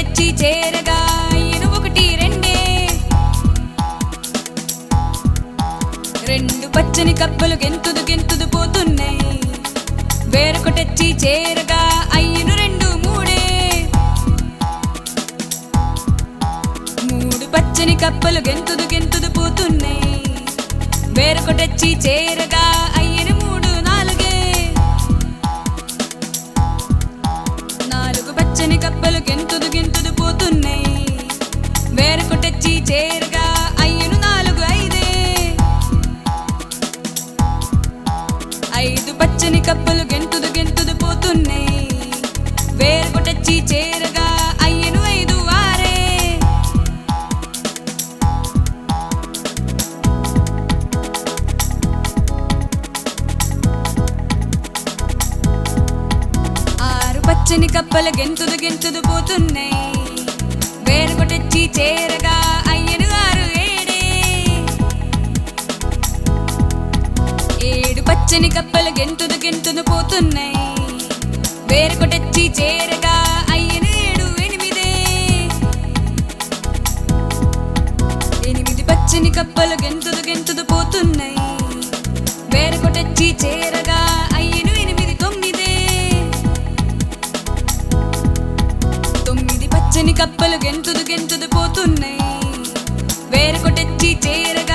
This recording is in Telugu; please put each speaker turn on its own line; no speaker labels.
వేరొకటెచ్చి చేరగా అయ్యను ఒకటి రెండే రెండు పచ్చని కప్పలు గెంతుదు గెంతుదు పోతున్నాయి వేరొకటెచ్చి చేరగా అయ్యను రెండు మూడే మూడు పచ్చని కప్పలు గెంతుదు గెంతుదు పోతున్నాయి వేరొకటొచ్చి చేరగా అయ్యను మూడు నాలుగే నాలుగు పచ్చని కప్పలు గెంతుదు గెంతుదు పోతున్నాయి వేరొకటొచ్చి చేరగా అయ్యను నాలుగు ఐదే ఐదు పచ్చని కప్పలు గెంతుదు గెంతుదు పోతున్నాయి వేరొకటొచ్చి చేరగా అయ్యను ఐదు ఆరే ఆరు పచ్చని కప్పలు గెంతుదు గెంతుదు పోతున్నాయి వేరొకటొచ్చి చేరగా అయ్యను ఆరు ఏడే ఏడు పచ్చని కప్పలు గెంతుదు గెంతుదు పోతున్నాయి వేరొకటొచ్చి చేరగా అయ్యను ఏడు ఎనిమిదే ఎనిమిది పచ్చని కప్పలు గెంతుదు గెంతుదు పోతున్నాయి వేరొకటొచ్చి చేరగా అయ్యను ఎనిమిది తొమ్మిదే తొమ్మిది పచ్చని కప్పలు గెంతుదు గెంతుదు పోతున్నాయి వేరొకటొచ్చి చేరగా